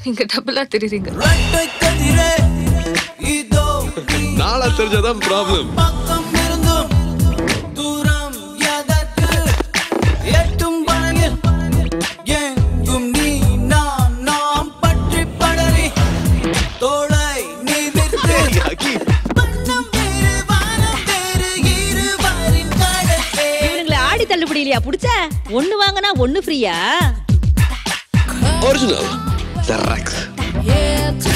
நீங்க டபுளா தெரியுறீங்க ரெட்டை கதிரே இதோ நீ நாளா தெரிஞ்சாதான் ப்ராப்ளம் பக்கம் இருந்தும் தூரம் எதற்கு எட்டும் பழகில் எங்கும் நீ நான் நாம் பற்றி படரி தோளை நீ விட்டு வண்ணம் வேறு வானம் வேறு இருவரின் கடற்கே இவனுங்களை ஆடி தள்ளுபடி இல்லையா புடிச்ச ஒண்ணு வாங்கினா ஒண்ணு ஃப்ரீயா ஒரிஜினல் செராக்ஸ் Yeah,